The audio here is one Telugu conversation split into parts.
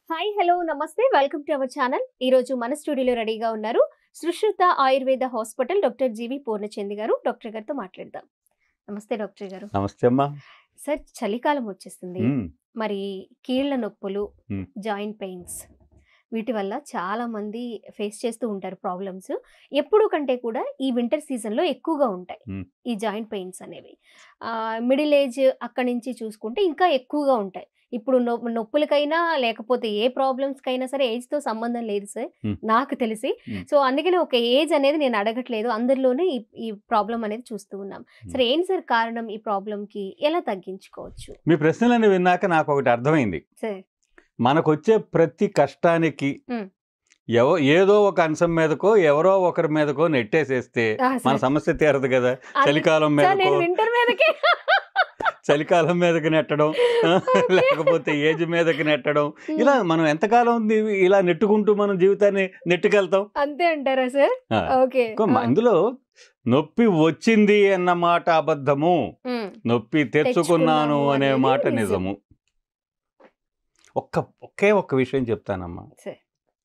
హాయ్ హలో నమస్తే వెల్కమ్ టు అవర్ ఛానల్ ఈ రోజు మన స్టూడియోలో రెడీగా ఉన్నారు Sushruta Ayurveda hospital doctor G V Purnachand garu doctor గారితో మాట్లాడదాం నమస్తే డాక్టర్ గారు నమస్తే అమ్మా సార్ చలికాలం వచ్చేస్తుంది ఉమ్, మరి కీళ్ళ నొప్పులు Hmm. జాయింట్ పెయిన్స్ వీటి వల్ల చాలా మంది ఫేస్ చేస్తూ ఉంటారు ప్రాబ్లమ్స్ ఎప్పుడు కంటే కూడా ఈ వింటర్ సీజన్లో ఎక్కువగా ఉంటాయి Hmm. ఈ జాయింట్ పెయిన్స్ అనేవి మిడిల్ ఏజ్ అక్కడి నుంచి చూసుకుంటే ఇంకా ఎక్కువగా ఉంటాయి ఇప్పుడు నొ నొప్పులకైనా లేకపోతే ఏ ప్రాబ్లమ్స్కైనా సరే ఏజ్తో సంబంధం లేదు సార్ Hmm. నాకు తెలిసి Hmm. సో అందుకని ఒక ఏజ్ అనేది నేను అడగట్లేదు అందరిలోనే ఈ ఈ ప్రాబ్లం అనేది చూస్తూ ఉన్నాం సరే ఏంటి సార్ కారణం ఈ ప్రాబ్లంకి ఎలా తగ్గించుకోవచ్చు మీ ప్రశ్నలన్నీ విన్నాక నాకు ఒకటి అర్థమైంది సార్ మనకొచ్చే ప్రతి కష్టానికి ఉమ్. ఎవ ఏదో ఒక అంశం మీదకో ఎవరో ఒకరి మీదకో నెట్టేసేస్తే ఆ, మన సార్. సమస్య తీరదు కదా అది- చలికాలం సార్ నేను మీదకో వింటర్ మీదకి చలికాలం మీదకి నెట్టడం లేకపోతే ఏజ్ మీదకి నెట్టడం ఇలా మనం ఎంతకాలం ది- ఇలా నెట్టుకుంటూ మనం జీవితాన్ని నెట్టుకెళ్తాం అంతే అంటారా సార్ ఆ. ఓకే ఇంకో మ- ఇందులో నొప్పి వచ్చింది అన్న మాట అబద్ధము ఉమ్, నొప్పి తెచ్చుకున్నాను తెచ్చుకున్నాను అనే అనేది మాట నిజం. నిజము ఒక్క ఒకే ఒక్క విషయం చెప్తానమ్మా సరే.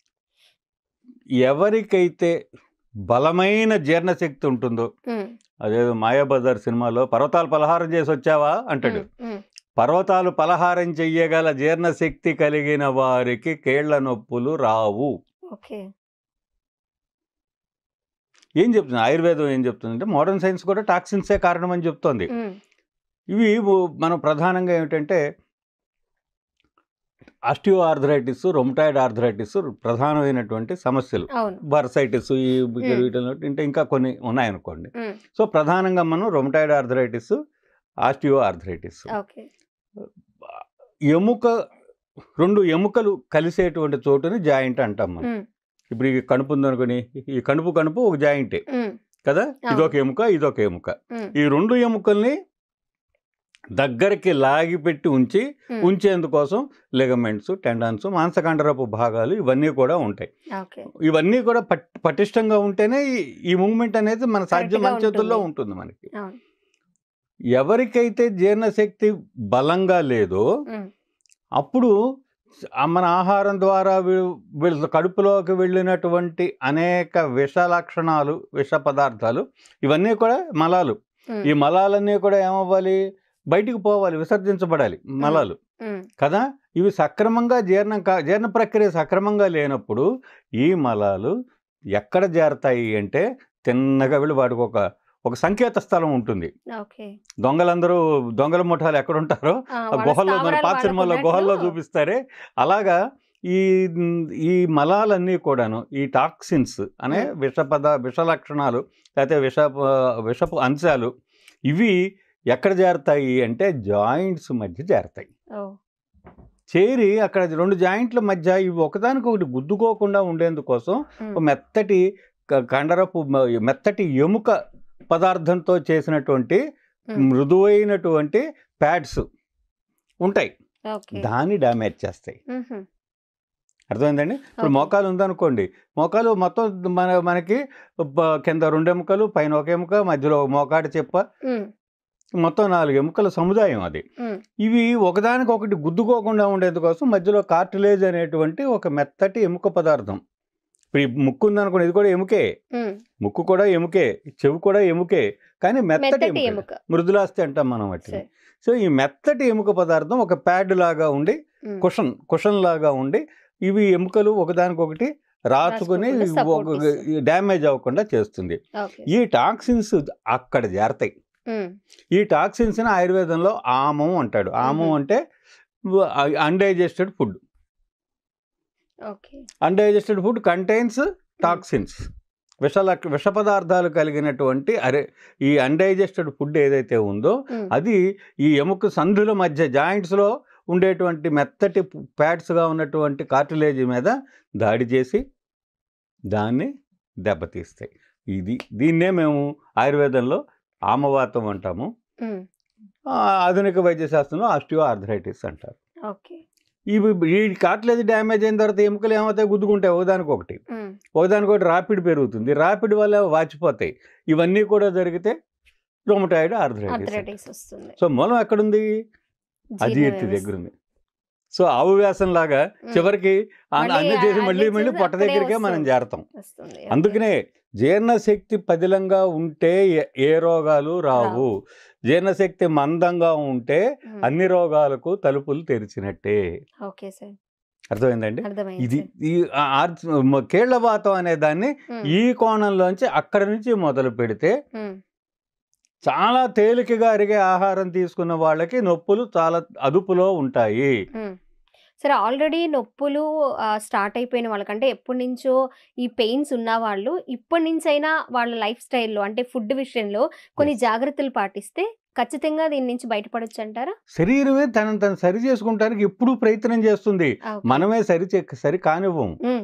ఎవరికైతే బలమైన జీర్ణశక్తి ఉంటుందో ఉమ్, అదేదో మాయాబజార్ సినిమాలో పర్వతాలు పలహారం చేసి వచ్చావా అంటాడు ఉమ్, ఉమ్, పర్వతాలు పలహారం చెయ్యగల జీర్ణశక్తి కలిగిన వారికి కేళ్ల నొప్పులు రావు ఓకే ఏం చెప్తుంది ఆయుర్వేదం ఏం చెప్తుంది అంటే మోడర్న్ సైన్స్ కూడా టాక్సిన్సే కారణం అని చెప్తోంది ఉమ్, ఇవి ఓ- మనం ప్రధానంగా ఏమిటంటే ఆస్టియో ఆర్థరైటిస్ రొమటాయిడ్ ఆర్థరైటిస్ ప్రధానమైనటువంటి సమస్యలు అవును బర్సైటిస్ ఈ Hmm. వీటిలో ఇంకా ఇంకా కొన్ని ఉన్నాయనుకోండి ఉమ్, సో ప్రధానంగా మనం rheumatoid arthritis osteoarthritis okay ఎముక రెండు ఎముకలు కలిసేటువంటి చోటుని జాయింట్ అంటాం మనం ఉమ్, ఇప్పుడు ఈ కణుపు ఉందనుకొని ఈ కణుపు కణుపు ఒక జాయింటే ఉమ్, కదా అవును. ఇదొక ఎముక ఇదొక ఎముక ఉమ్, ఈ రెండు ఎముకల్ని దగ్గరికి లాగి పెట్టి ఉంచి ఉమ్, ఉంచేందుకోసం లెగమెంట్స్ టెండాన్స్ మాంసకండరపు భాగాలు ఇవన్నీ కూడా ఉంటాయి ఓకే ఇవన్నీ కూడా పట్ పటిష్టంగా ఉంటేనే ఈ- ఈ మూమెంట్ అనేది మన సాధ్యం Correct గా మన చేతుల్లో ఉంటుంది. ఉంటుంది మనకి అవును ఎవరికైతే జీర్ణశక్తి బలంగా లేదో ఉమ్, అప్పుడు ఆ మన ఆహారం ద్వారా వీ- వీళ్ళ కడుపులోకి వెళ్ళినటువంటి అనేక విష లక్షణాలు విష పదార్థాలు ఇవన్నీ కూడా మలాలు ఉమ్, ఈ మలాలన్నీ కూడా ఏమవ్వాలి బయటికి పోవాలి విసర్జించబడాలి మలాలు ఉమ్, కదా ఇవి సక్రమంగా జీర్ణం కా జీర్ణ ప్రక్రియ సక్రమంగా లేనప్పుడు ఈ మలాలు ఎక్కడ చేరతాయి అంటే తిన్నగా వెళ్ళి వాటికి ఒక ఒక సంకేత స్థలం ఉంటుంది ఓకే దొంగలందరూ దొంగల ముఠాలు ఎక్కడ ఉంటారో ఆ, ఆ వాళ్ళ గుహల్లో మన స్థావరాలు పాత సినిమాలో వాళ్ళకు గుహల్లో ఉన్నట్లు, చూపిస్తారే అలాగా ఈ ఈ మలాలన్నీ కూడాను ఈ టాక్సిన్స్ అనే Hmm. విష పద విష లక్షణాలు లేకపోతే విష విషపు అంశాలు ఇవి ఎక్కడ చేరతాయి అంటే జాయింట్స్ మధ్య చేరతాయి ఓ, చేరి అక్కడ రెండు జాయింట్ల మధ్య ఇవి ఒకదానికొకటి గుద్దుకోకుండా ఉండేందుకోసం ఉమ్, ఒక మెత్తటి క- కండరపు మ- మెత్తటి ఎముక పదార్థంతో చేసినటువంటి ఉమ్, మృదువైనటువంటి ప్యాడ్స్ ఉంటాయి ఓకే దాన్ని డ్యామేజ్ చేస్తాయి ఉహుం, అర్థమైందండి ఇప్పుడు ఓకే. మోకాలు ఉందనుకోండి మోకాలు మొత్తం మన మనకి బ- కింద రెండు ఎముకలు పైన ఒక ఎముక మధ్యలో ఒక మోకాటి చెప్ప ఉమ్, మొత్తం నాలుగు ఎముకల సముదాయం అది ఉమ్, ఇవి ఒకదానికొకటి గుద్దుకోకుండా ఉండేందుకోసం మధ్యలో కార్టిలేజ్ అనేటువంటి ఒక మెత్తటి ఎముక పదార్థం ఇప్పుడు ఈ ముక్కు ఉందనుకోండి ఇది కూడా ఎముకే ఉమ్, ముక్కు కూడా ఎముకే చెవి కూడా ఎముకే కానీ మెత్తటి మెత్తటి ఎముక ఎముక మృదులాస్తి అంటాం మనం వాటిని సరే. సో ఈ మెత్తటి ఎముక పదార్థం ఒక ప్యాడ్ లాగా ఉండి ఉమ్, కుషన్ కుషన్ లాగా ఉండి ఇవి ఎముకలు ఒకదానికొకటి రాచుకుని రాసుకోకుండా support ఇస్తుంది. డ్యామేజ్ అవ్వకుండా చేస్తుంది ఓకే ఈ టాక్సిన్స్ అక్కడ చేరతాయి ఉమ్, ఈ టాక్సిన్స్ని ఆయుర్వేదంలో ఆమం అంటాడు ఆమం మ్మ్. అంటే undigested food okay undigested food contains toxins విష లక్- విష పదార్థాలు కలిగినటువంటి అరే ఈ అన్డైజెస్టెడ్ ఫుడ్ ఏదైతే ఉందో ఉమ్, అది ఈ ఎముక సందుల మధ్య జాయింట్స్లో ఉండేటువంటి మెత్తటి ప్యాడ్స్గా ఉన్నటువంటి కార్టిలేజ్ మీద దాడి చేసి దాన్ని దెబ్బతీస్తాయి ఇది దీన్నే మేము ఆయుర్వేదంలో ఆమవాతం అంటాము ఉమ్, ఆ, ఆధునిక వైద్య శాస్త్రంలో ఆస్టియో ఆర్థరైటిస్ అంటారు ఓకే ఇవి ఈ కార్టిలేజ్ డ్యామేజ్ అయిన తర్వాత ఎముకలు ఏమవుతాయి గుద్దుకుంటాయి ఒకదానికొకటి ఉమ్, ఒకదానికొకటి రాపిడ్ పెరుగుతుంది రాపిడ్ వల్ల వాచిపోతాయి ఇవన్నీ కూడా జరిగితే రొమటాయిడ్ ఆర్థరైటిస్ ఆర్థరైటిస్ వస్తుంది సో మూలం ఎక్కడుంది జీర్ణ అజీర్తి వ్యవస్థ. దగ్గర ఉంది సో ఆవు వ్యాసం లాగా ఉమ్. చివరికి ఆ- మళ్ళీ అన్ని చేసి అన్ని మళ్ళీ మళ్ళీ చేసి పొట్ట అక్కడే దగ్గరికే మనం వస్తుంది. చేరతాం వస్తుంది అందుకనే జీర్ణశక్తి పదిలంగా ఉంటే ఏ- ఏ రోగాలు రావు జీర్ణశక్తి మందంగా ఉంటే ఉమ్. అన్ని రోగాలకు తలుపులు తెరిచినట్టే ఓకే సార్ అర్థమైందండి అర్థమైంది ఇది సార్. ఈ ఆ- ఆర్చ్ మ- కీళ్లవాతం అనే దాన్ని ఉమ్. ఈ కోణంలోంచి అక్కడి నుంచి మొదలు పెడితే ఉమ్. చాలా తేలికగా అరిగే ఆహారం తీసుకున్న వాళ్ళకి నొప్పులు చాలా అదుపులో ఉంటాయి ఉమ్. సరే ఆల్రెడీ నొప్పులు స్టార్ట్ అయిపోయిన వాళ్ళకంటే ఎప్పటి నుంచో ఈ పెయిన్స్ ఉన్న వాళ్ళు ఇప్పటి నుంచైనా వాళ్ళ లైఫ్ స్టైల్లో అంటే ఫుడ్ విషయంలో కొన్ని జాగ్రత్తలు పాటిస్తే ఖచ్చితంగా దీని నుంచి బయటపడొచ్చు అంటారా శరీరమే తనను తను సరి చేసుకుంటానికి ఎప్పుడూ ప్రయత్నం చేస్తుంది ఓకే. మనమే సరి చే- సరి కానివ్వం ఉమ్.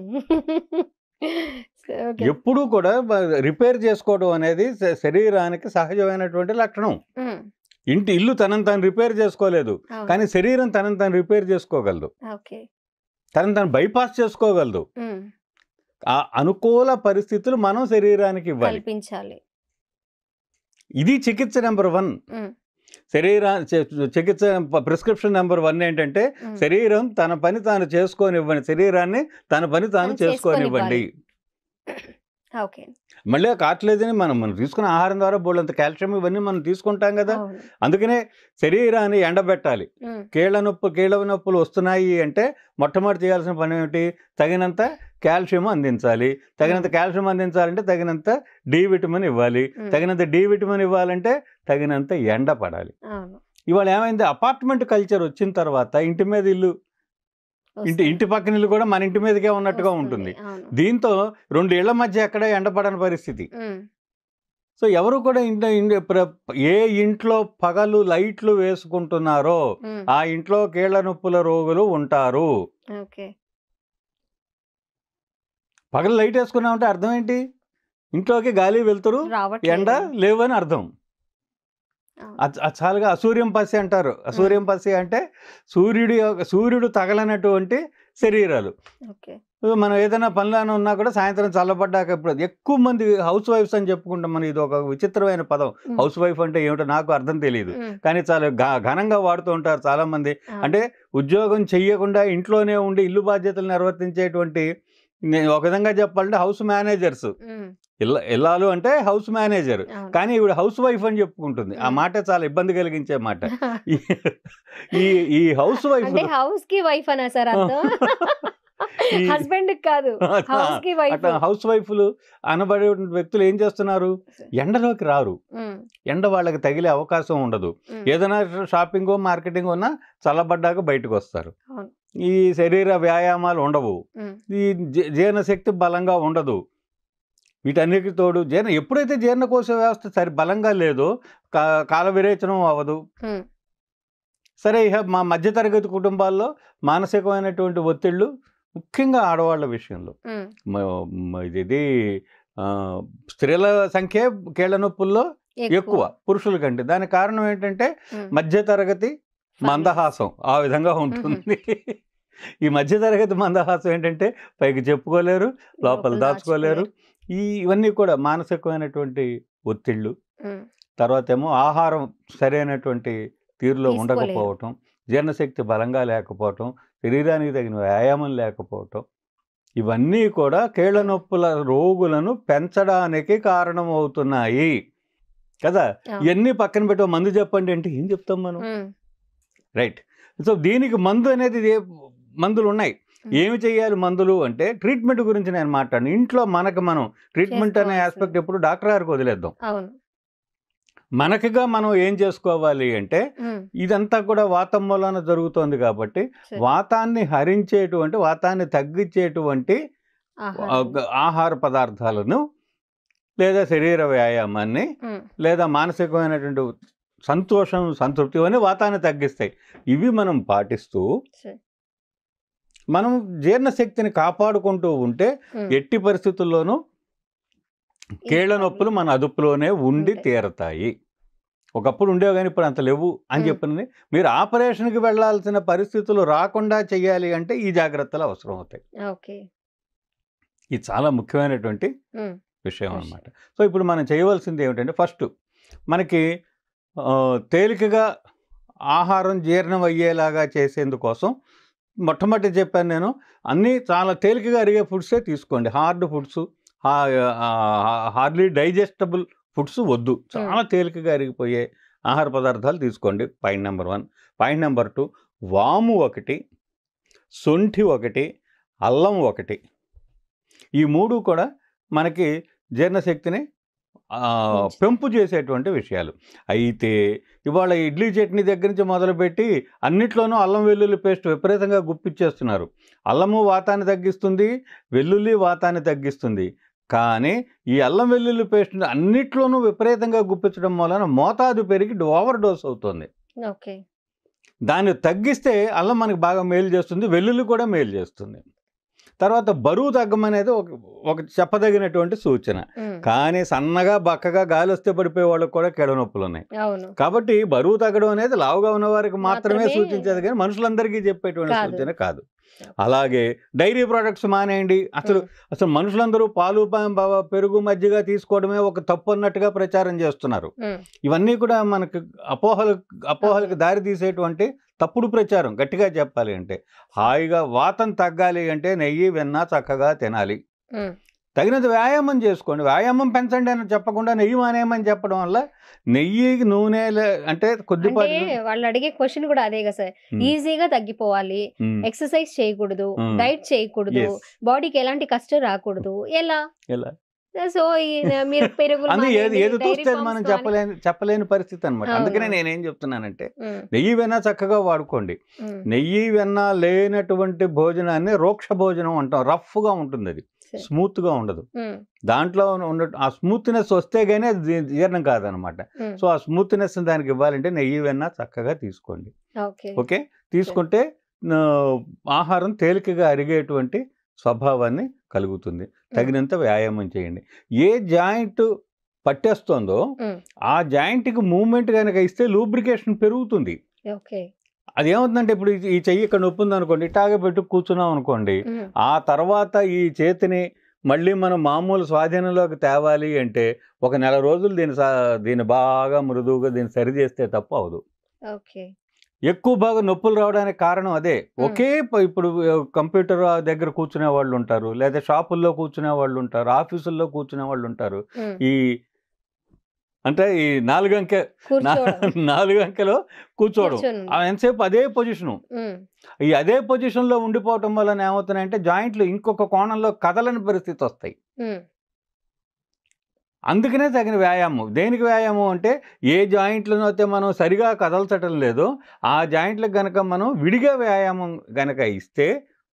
ఓకే. ఎప్పుడూ కూడా బ- రిపేర్ చేసుకోవడం అనేది శ- శరీరానికి సహజమైనటువంటి లక్షణం ఉమ్. ఇంటి ఇల్లు తనను తాను రిపేర్ చేసుకోలేదు అవును. కానీ శరీరం తనను తాను రిపేర్ చేసుకోగలదు ఓకే తనను తాను బైపాస్ చేసుకోగలదు ఉమ్. ఆ అనుకూల పరిస్థితులు మనం శరీరానికి ఇవ్వాలి కల్పించాలి ఇది చికిత్స నెంబర్ వన్ ఉమ్. శరీరా చి- చికిత్స ప్రిస్క్రిప్షన్ నెంబర్ వన్ ఏంటంటే ఉమ్. శరీరం తన పని తాను చేసుకోనివ్వండి శరీరాన్ని తన పని తాను తను చేసుకోనివ్వండి ఓకే మళ్ళీ ఆ కార్టిలేజ్ని మనం మనం తీసుకున్న ఆహారం ద్వారా బోళ్ళంత కాల్షియం ఇవన్నీ మనం తీసుకుంటాం కదా అవును. అందుకనే శరీరాన్ని ఎండబెట్టాలి ఉమ్. కీళ్ళ నొప్పు కీళ్ళ నొప్పులు వస్తున్నాయి అంటే మొట్టమొదటి చేయాల్సిన పని ఏమిటి తగినంత కాల్షియం అందించాలి తగినంత కాల్షియం అందించాలంటే తగినంత డి విటమిన్ ఇవ్వాలి ఉమ్. తగినంత డి విటమిన్ ఇవ్వాలంటే తగినంత ఎండ పడాలి అవును ఇవాళ ఏమైంది అపార్ట్మెంట్ కల్చర్ వచ్చిన తర్వాత ఇంటి మీద ఇల్లు ఇంటి వస్తుంది. ఇంటి పక్కన ఇల్లు కూడా మన ఇంటి మీదకే ఉన్నట్టుగా వస్తుంది. ఉంటుంది అవును. దీంతో రెండు ఇళ్ల మధ్య ఎక్కడ ఎండపడని పరిస్థితి ఉమ్. సో ఎవరు కూడా ఇంట ఇంటి ప్ర- ఏ ఇంట్లో పగలు లైట్లు వేసుకుంటున్నారో ఉమ్. ఆ ఇంట్లో కీళ్ల నొప్పుల రోగులు ఉంటారు ఓకే పగలు లైట్ వేసుకున్నామంటే అర్థం ఏంటి ఇంట్లోకి గాలి వెళ్తురు రావట్లేదు ఎండ లేవని అర్థం అవును. అ- అ- చాలుగా అసూర్యం పసి అంటారు అసూర్యం పసి అంటే సూర్యుడి యొక్క- సూర్యుడు తగలనటువంటి శరీరాలు ఓకే మనం ఏదైనా పనులను ఉన్నా కూడా సాయంత్రం చల్లబడ్డాక ఇప్పుడు ఎక్కువ మంది హౌస్ వైఫ్స్ అని చెప్పుకుంటాం మనం ఇది ఒక విచిత్రమైన పదం ఉమ్. హౌస్ వైఫ్ అంటే ఏమిటో నాకు అర్థం తెలియదు ఉమ్. చాలా కానీ చాలా ఘ- ఘనంగా వాడుతూ ఉంటారు చాలా మంది అంటే ఉద్యోగం చెయ్యకుండా ఇంట్లోనే ఉండి ఇల్లు బాధ్యతలు నిర్వర్తించేటువంటి నేను ఒక విధంగా చెప్పాలంటే హౌస్ మేనేజర్స్ ఇల్ల ఇల్లాలు అంటే హౌస్ మేనేజర్ కానీ ఈవిడ హౌస్ వైఫ్ అని చెప్పుకుంటుంది ఆ మ్మ్. మాట చాలా ఇబ్బంది కలిగించే మాట ఈ- ఈ ఈ హౌస్ వైఫ్ అంటే హౌస్ కి వైఫ్ అనా సార్ అర్థం ఈ- హస్బెండ్ కాదు హౌస్ కి వైఫ్ అట్లా హౌస్ వైఫ్లు అనబడే వ్యక్తులు ఏం చేస్తున్నారు ఎండలోకి రారు ఎండ వాళ్ళకి తగిలే అవకాశం ఉండదు ఏదైనా షాపింగ్ మార్కెటింగ్ ఉన్నా చల్లబడ్డాక బయటకు వస్తారు అవును. ఈ శరీర వ్యాయామాలు ఉండవు ఈ జీ- జీర్ణశక్తి బలంగా ఉండదు వీటన్నిటికి తోడు జీర్ణ ఎప్పుడైతే జీర్ణకోశ వ్యవస్థ సరి బలంగా లేదో కా కాల విరేచనం అవ్వదు సరే ఇక మా మధ్యతరగతి కుటుంబాల్లో మానసికమైనటువంటి ఒత్తిళ్ళు ముఖ్యంగా ఆడవాళ్ళ విషయంలో మ- మ- ఇది ఆ, స్త్రీల సంఖ్య కీళ్ళ నొప్పుల్లో ఎక్కువ పురుషుల కంటే దానికి కారణం ఏంటంటే మధ్యతరగతి మందహాసం ఆ విధంగా ఉంటుంది ఈ మధ్యతరగతి మందహాసం ఏంటంటే పైకి చెప్పుకోలేరు లోపల దాచుకోలేరు ఈ ఇవన్నీ కూడా మానసికమైనటువంటి ఒత్తిళ్ళు తర్వాత ఏమో ఆహారం సరైనటువంటి తీరులో తీసుకోలేరు. ఉండకపోవటం జీర్ణశక్తి బలంగా లేకపోవటం శరీరానికి తగిన వ్యాయామం లేకపోవటం ఇవన్నీ కూడా కీళ్ళ నొప్పుల రోగులను పెంచడానికి కారణమవుతున్నాయి కదా ఇవన్నీ పక్కన పెట్టే మందు చెప్పండి అంటే ఏం చెప్తాం మనం రైట్ సో దీనికి మందు అనేది ఏ- మందులు ఉన్నాయి ఏమి చేయాలి మందులు అంటే ట్రీట్మెంట్ గురించి నేను మాట్లాడను ఇంట్లో మనకు మనం ట్రీట్మెంట్ అనే చేసుకోవాల్సింది. ఆస్పెక్ట్ ఎప్పుడు డాక్టర్ గారికి వదిలేద్దాం అవును మనకిగా మనం ఏం చేసుకోవాలి అంటే ఉమ్, ఇదంతా కూడా వాతం మూలాన జరుగుతోంది కాబట్టి సరే. వాతాన్ని హరించేటువంటి వాతాన్ని తగ్గించేటువంటి ఆహారం. ఆ, ఆహార పదార్థాలను లేదా శరీర వ్యాయామాన్ని ఉమ్, లేదా మానసికమైనటువంటి సంతోషం సంతృప్తి అని వాతాన్ని తగ్గిస్తాయి ఇవి మనం పాటిస్తూ సరే. మనం జీర్ణశక్తిని కాపాడుకుంటూ ఉంటే ఉమ్, ఎట్టి పరిస్థితుల్లోనూ ఈ కీళ్ళ ప్రాబ్లం- నొప్పులు మన అదుపులోనే ఉండి ఉంటాయి. తీరతాయి ఒకప్పుడు ఉండేవి కానీ ఇప్పుడు అంత లేవు అని మ్మ్. చెప్పినది మీరు ఆపరేషన్కి వెళ్ళాల్సిన పరిస్థితులు రాకుండా చేయాలి అంటే ఈ జాగ్రత్తలు అవసరం అవుతాయి ఓకే ఇది చాలా ముఖ్యమైనటువంటి ఉమ్, విషయం విషయం. అన్నమాట సో ఇప్పుడు మనం చేయవలసింది ఏమిటంటే ఫస్ట్ మనకి ఆ, తేలికగా ఆహారం జీర్ణం అయ్యేలాగా చేసేందుకోసం మొట్టమొదటి చెప్పాను నేను అన్నీ చాలా తేలికగా అరిగే ఫుడ్సే తీసుకోండి hard foods hardly digestible foods వద్దు చాలా తేలికగా అరిగిపోయే ఆహార పదార్థాలు తీసుకోండి point number one point number two వాము ఒకటి సొంఠి ఒకటి అల్లం ఒకటి ఈ మూడు కూడా మనకి జీర్ణశక్తిని ఆ, పెంచుతాయి. పెంపు చేసేటువంటి విషయాలు అయితే ఇవాళ ఇడ్లీ చట్నీ దగ్గర నుంచి మొదలుపెట్టి అన్నిట్లోనూ అల్లం వెల్లుల్లి పేస్ట్ విపరీతంగా గుప్పిచ్చేస్తున్నారు అల్లము వాతాన్ని తగ్గిస్తుంది వెల్లుల్లి వాతాన్ని తగ్గిస్తుంది కానీ ఈ అల్లం వెల్లుల్లి పేస్ట్ అన్నిట్లోనూ విపరీతంగా గుప్పించడం వలన మోతాదు పెరిగి ఓవర్ డోస్ అవుతుంది ఓకే దాన్ని తగ్గిస్తే అల్లం మనకి బాగా మేలు చేస్తుంది వెల్లుల్లి కూడా మేలు చేస్తుంది తర్వాత బరువు తగ్గమనేది ఒక ఒక చెప్పదగినటువంటి సూచన ఉమ్, కానీ సన్నగా బక్కగా గాలి వస్తే పడిపోయే వాళ్ళకి కూడా కెడ నొప్పులు ఉన్నాయి అవును కాబట్టి బరువు తగ్గడం అనేది లావుగా ఉన్న వారికి మాత్రమే మాత్రమే సూచించేది కానీ మనుషులందరికీ చెప్పేటువంటి కాదు. సూచన కాదు అలాగే డైరీ ప్రోడక్ట్స్ మానేయండి అసలు ఉమ్, అసలు మనుషులందరూ పాలు ప- ప- పెరుగు మజ్జిగ తీసుకోవడమే ఒక తప్పు అన్నట్టుగా ప్రచారం చేస్తున్నారు ఉమ్, ఇవన్నీ కూడా మనకు అపోహలు అపోహలకు దారి తీసేటువంటి తప్పుడు ప్రచారం గట్టిగా చెప్పాలి అంటే హాయిగా వాతం తగ్గాలి అంటే నెయ్యి వెన్న చక్కగా తినాలి ఉమ్, తగినంత వ్యాయామం చేసుకోండి వ్యాయామం పెంచండి అని చెప్పకుండా నెయ్యి మానేయమని చెప్పడం వల్ల నెయ్యి నూనె లే- అంటే అంటే కొద్దిపాటి వాళ్ళు అడిగే క్వశ్చన్ కూడా అదే కదా సార్ ఉమ్, ఈజీగా తగ్గిపోవాలి ఉమ్, ఎక్సర్సైజ్ చేయకూడదు ఉమ్. డైట్ చేయకూడదు yes, బాడీకి ఎలాంటి కష్టం రాకూడదు ఎలా ఎలా సో ఈ మీరు పెరుగులు అందుకే ఏది మానేయండి, ఏది dairy చూస్తే అది farms మనం మానే- చెప్పలేని చెప్పలేని పరిస్థితి అనమాట అవును. అందుకనే నేనేం చెప్తున్నానంటే ఉమ్, నెయ్యి వెన్న చక్కగా వాడుకోండి ఉమ్, నెయ్యి వెన్న లేనటువంటి భోజనాన్ని రోక్ష భోజనం అంటాం రఫ్గా ఉంటుంది అది సరే. స్మూత్గా ఉండదు ఉమ్, దాంట్లో ఉన్న ఆ స్మూత్నెస్ వస్తే గానీ అది జీ- జీర్ణం కాదనమాట ఉమ్, సో ఆ స్మూత్నెస్ దానికి ఇవ్వాలంటే నెయ్యి వెన్న చక్కగా తీసుకోండి ఓకే ఓకే తీసుకుంటే ఆ, ఆహారం తేలికగా అరిగేటువంటి స్వభావాన్ని కలుగుతుంది తగినంత వ్యాయామం చేయండి ఏ జాయింట్ పట్టేస్తుందో ఉమ్, ఆ జాయింట్కి మూమెంట్ కనుక ఇస్తే లూబ్రికేషన్ పెరుగుతుంది ఓకే అది ఏమవుతుందంటే ఇప్పుడు ఈ- ఈ చెయ్యి ఇక్కడ నొప్పి ఉంది అనుకోండి ఇటాగే పెట్టు కూర్చున్నాం అనుకోండి ఉమ్, ఆ తర్వాత ఈ చేతిని మళ్ళీ మనం మామూలు స్వాధీనంలోకి తేవాలి అంటే ఒక నెల రోజులు దీన్ని సా- దీన్ని బాగా మృదువుగా దీన్ని సరి చేస్తే తప్ప అవదు ఓకే ఎక్కువ బాగా నొప్పులు రావడానికి కారణం అదే ఒకే ప- ఇప్పుడు కంప్యూటర్ దగ్గర కూర్చునే వాళ్ళు ఉంటారు లేదా షాపుల్లో కూర్చునే వాళ్ళు ఉంటారు ఆఫీసుల్లో కూర్చునే వాళ్ళు ఉంటారు ఉమ్, ఈ అంటే ఈ నాలుగు అంకె నా- కూర్చోవడం నాలుగు అంకెలో కూర్చోవడం కూర్చొని ఆ ఎంతసేపు అదే పొజిషను ఉమ్, ఈ అదే పొజిషన్లో ఉండిపోవటం వలన ఏమవుతున్నాయంటే జాయింట్లు ఇంకొక కోణంలో కదలని పరిస్థితి వస్తాయి ఉమ్, అందుకనే తగిన వ్యాయామం దేనికి వ్యాయామం అంటే ఏ జాయింట్లను అయితే మనం సరిగా కదల్చటం లేదో ఆ జాయింట్లకు గనక మనం విడిగా వ్యాయామం గనక ఇస్తే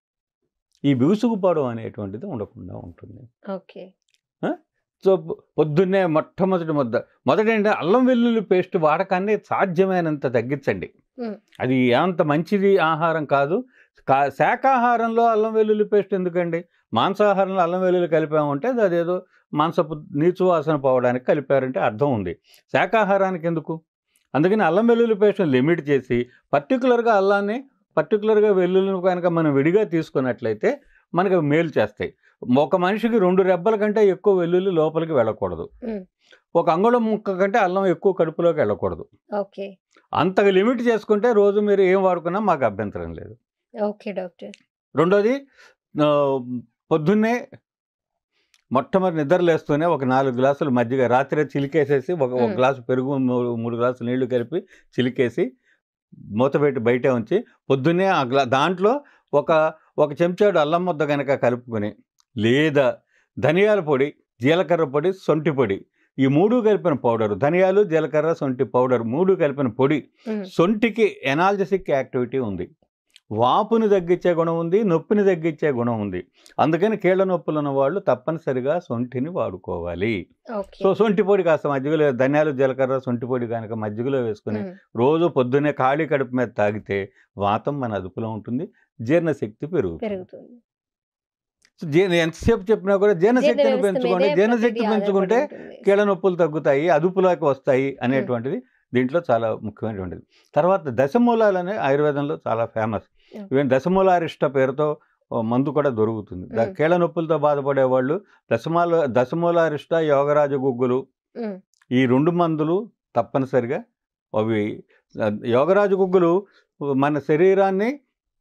ఈ బిగుసుకుపోవడం అనేటువంటిది ఉండకుండా ఉంటుంది ఓకే సో పొ- పొద్దున్నే మొట్టమొదటి ముద్ద మొదటి ఏంటంటే అల్లం వెల్లుల్లి పేస్ట్ వాడకాన్ని సాధ్యమైనంత తగ్గించండి ఉమ్. అది అంత మంచిది ఆహారం కాదు కా- శాకాహారంలో అల్లం వెల్లుల్లి పేస్ట్ ఎందుకండి మాంసాహారంలో అల్లం వెల్లుల్లి కలిపామంటే అది అదేదో మాంసపు నీచు వాసన పోవడానికి కలిపారంటే అర్థం ఉంది శాకాహారానికి ఎందుకు అందుకని అల్లం వెల్లుల్లి పేస్ట్ని లిమిట్ చేసి పర్టికులర్గా అల్లాన్ని పర్టికులర్గా వెల్లుల్లిని కనుక మనం విడిగా తీసుకున్నట్లయితే మనకు అవి మేలు చేస్తాయి ఒక మనిషికి రెండు రెబ్బల కంటే ఎక్కువ వెల్లుల్లి లోపలికి వెళ్ళకూడదు ఉమ్. ఒక అంగుళం ముక్క కంటే అల్లం ఎక్కువ కడుపులోకి వెళ్ళకూడదు ఓకే అంతగా లిమిట్ చేసుకుంటే రోజు మీరు ఏం వాడుకున్నా మాకు అభ్యంతరం లేదు ఓకే డాక్టర్ రెండోది ఆ, పొద్దున్నే మొట్టమొదటి నిద్ర లేస్తూనే ఒక నాలుగు గ్లాసులు మజ్జిగ రాత్రి చిలికేసేసి ఒక ఒక మ్. గ్లాసు పెరుగు మూడు మూడు గ్లాసులు నీళ్లు కలిపి చిలికేసి మూతపెట్టి బయట ఉంచి పొద్దున్నే ఆ గ్లా దాంట్లో ఒక ఒక చెంచాడు అల్లం ముద్ద కనుక కలుపుకొని లేదా ధనియాల పొడి జీలకర్ర పొడి సొంటి పొడి ఈ మూడు కలిపిన పౌడర్ ధనియాలు జీలకర్ర సొంటి పౌడర్ మూడు కలిపిన పొడి ఉమ్, సొంటికి ఎనాల్జసిక్ యాక్టివిటీ ఉంది వాపుని తగ్గించే గుణం ఉంది నొప్పిని తగ్గించే గుణం ఉంది అందుకని కీళ్ళ నొప్పులు ఉన్న వాళ్ళు తప్పనిసరిగా సొంటిని వాడుకోవాలి ఓకే సో సొంటి పొడి కాస్త మజ్జిగలో ధనియాలు జీలకర్ర సొంటి పొడి కనుక మజ్జిగలో వేసుకుని ఉమ్, రోజు పొద్దున్నే ఖాళీ కడుపు మీద తాగితే వాతం మన అదుపులో ఉంటుంది జీర్ణశక్తి పెరుగుతుంది పెరుగుతుంది సో జీర్ణ ఎంతసేపు చెప్పినా కూడా జీర్ణశక్తిని జీర్ణ వ్యవస్థ పెంచుకోండి మీదే జీర్ణశక్తి ప్రతిదీ పెంచుకుంటే ఆధారపడి ఉంటుంది. కీళ్ళ నొప్పులు తగ్గుతాయి అదుపులోకి వస్తాయి అనేటువంటిది దీంట్లో చాలా ముఖ్యమైనటువంటిది తర్వాత దశమూలాలు అనే ఆయుర్వేదంలో చాలా ఫేమస్ Yeah. ఈవెన్ దశమూలారిష్ట పేరుతో ఓ మందు కూడా దొరుకుతుంది ద- Mm. కీళ్ళ నొప్పులతో బాధపడే వాళ్ళు దశమాల దశమూలారిష్ట యోగరాజు గుగ్గులు ఉమ్, ఈ రెండు మందులు తప్పనిసరిగా అవి ఆ, యోగరాజు గుగ్గులు మన శరీరాన్ని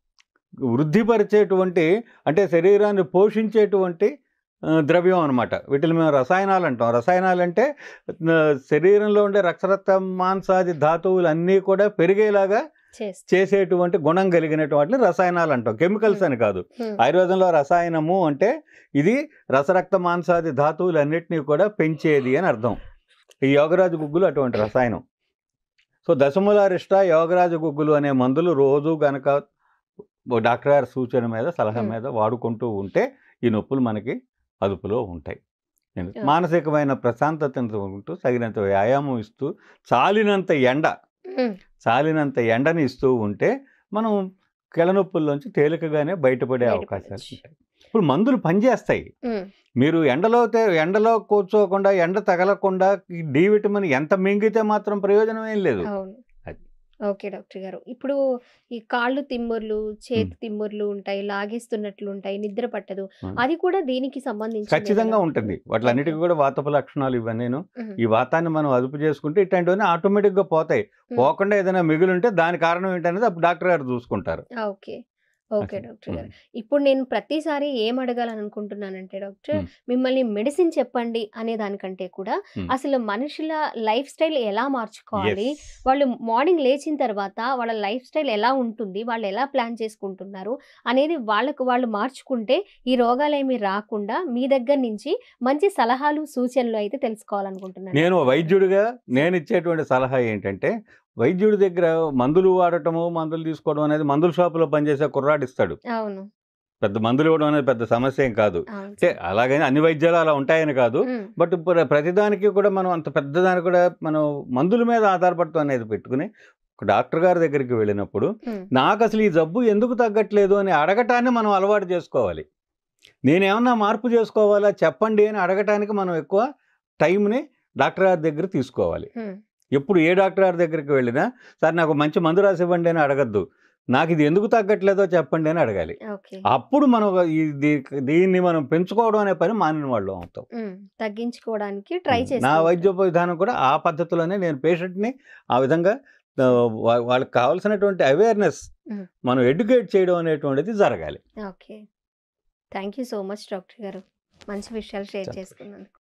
వృద్ధిపరిచేటువంటి అంటే శరీరాన్ని పోషించేటువంటి ఆ, ద్రవ్యం అనమాట వీటిని మేము రసాయనాలు అంటాం రసాయనాలు అంటే ఆ, శరీరంలో ఉండే రక్తరక్త మాంసాది ధాతువులు అన్నీ కూడా పెరిగేలాగా చేస్తా చేసేటువంటి గుణం కలిగినటువంటి వాటిని రసాయనాలు అంటాం కెమికల్స్ అని కాదు ఉమ్, ఆయుర్వేదంలో రసాయనము అంటే ఇది రసరక్త మాంసాది ధాతువులన్నిటినీ కూడా పెంచేది అని అర్థం ఈ యోగరాజు గుగ్గులు అటువంటి రసాయనం సో దశమూలారిష్ట యోగరాజు గుగ్గులు అనే మందులు రోజు గనక ఓ డాక్టర్ గారి సూచన మీద సలహా Hmm. మీద వాడుకుంటూ ఉంటే ఈ నొప్పులు మనకి అదుపులో ఉంటాయి నేను Yeah. మానసికమైన ప్రశాంతతను ఉంటూ తగినంత వ్యాయామం ఇస్తూ చాలినంత ఎండ ఉమ్, చాలినంత ఎండని ఇస్తూ ఉంటే మనం కెళనొప్పుల్లోంచి తేలికగానే బయటపడే అవకాశాలు బయటపడొచ్చు. ఉంటాయి ఇప్పుడు మందులు పనిచేస్తాయి ఉమ్, మీరు ఎండలో తే- ఎండలో కూర్చోకుండా ఎండ తగలకుండా ఈ డి విటమిన్ ఎంత మింగితే మాత్రం ప్రయోజనం ఏం లేదు అవును అది. ఓకే డాక్టర్ గారు ఇప్పుడు ఈ కాళ్ళు తిమ్ముర్లు చేతి తిమ్ముర్లు ఉంటాయి లాగేస్తున్నట్లు ఉంటాయి నిద్ర పట్టదు ఉమ్. అది కూడా దీనికి సంబంధించి ఖచ్చితంగా ఉంటుంది వాటిలన్నిటికీ కూడా వాతపు లక్షణాలు ఇవన్నీను ఉమ్, ఈ వాతాన్ని మనం అదుపు చేసుకుంటే ఇట్లాంటివన్నీ ఆటోమేటిక్గా పోతాయి ఉమ్. పోకుండా ఏదైనా మిగిలి ఉంటే దాని కారణం ఏంటనేది అప్పుడు డాక్టర్ గారు చూసుకుంటారు ఓకే ఓకే అసలు. డాక్టర్ గారు ఇప్పుడు నేను ప్రతిసారి ఏం అడగాలనుకుంటున్నానంటే డాక్టర్ ఉమ్. మిమ్మల్ని మెడిసిన్ చెప్పండి అనే దానికంటే కూడా ఉమ్. అసలు మనుషుల లైఫ్ స్టైల్ ఎలా మార్చుకోవాలి Yes. వాళ్ళు మార్నింగ్ లేచిన తర్వాత వాళ్ళ లైఫ్ స్టైల్ ఎలా ఉంటుంది వాళ్ళు ఎలా ప్లాన్ చేసుకుంటున్నారు అనేది వాళ్ళకు వాళ్ళు మార్చుకుంటే ఈ రోగాలు ఏమి రాకుండా మీ దగ్గర నుంచి మంచి సలహాలు సూచనలు అయితే తెలుసుకోవాలనుకుంటున్నాను నేను వైద్యుడిగా నేను ఇచ్చేటువంటి సలహా ఏంటంటే వైద్యుడి దగ్గర మందులు వాడటము మందులు తీసుకోవడం అనేది మందుల షాపులో పనిచేసే కుర్రాడు ఇస్తాడు అవును పెద్ద మందులు ఇవ్వడం అనేది పెద్ద సమస్య ఏం కాదు అవును అంటే అలాగని అన్ని వైద్యాలు అలా ఉంటాయని కాదు ఉమ్, బట్ ఇప్పుడు ప్రతిదానికి కూడా మనం అంత పెద్దదానికి కూడా మనం మందుల మీద ఆధారపడతాం అనేది పెట్టుకుని ఒక డాక్టర్ గారి దగ్గరికి వెళ్ళినప్పుడు ఉమ్, నాకు అసలు ఈ జబ్బు ఎందుకు తగ్గట్లేదు అని అడగటాన్ని మనం అలవాటు చేసుకోవాలి నేనేమన్నా మార్పు చేసుకోవాలా చెప్పండి అని అడగటానికి మనం ఎక్కువ టైంని డాక్టర్ గారి దగ్గర తీసుకోవాలి ఉమ్, ఎప్పుడు ఏ డాక్టర్ గారి దగ్గరికి వెళ్ళినా సార్ నాకు మంచి మందు రాసి ఇవ్వండి అని అడగద్దు నాకు ఇది ఎందుకు తగ్గట్లేదో చెప్పండి అని అడగాలి ఓకే అప్పుడు మనం ఈ దీ- దీన్ని మనం పెంచుకోవడం అనే పని మానిన వాళ్ళు అవుతాం ఉమ్, తగ్గించుకోవడానికి ట్రై చేసి నా వైద్య విధానం కూడా ఆ పద్ధతిలోనే నేను పేషెంట్ని ఆ విధంగా ఆ, వా- వాళ్ళకి కావాల్సినటువంటి అవేర్నెస్ Mm. మనం ఎడ్యుకేట్ చేయడం అనేటువంటిది జరగాలి okay thank you so much doctor గారు మంచి విషయాలు షేర్ చెప్పండి. చేసుకున్నాను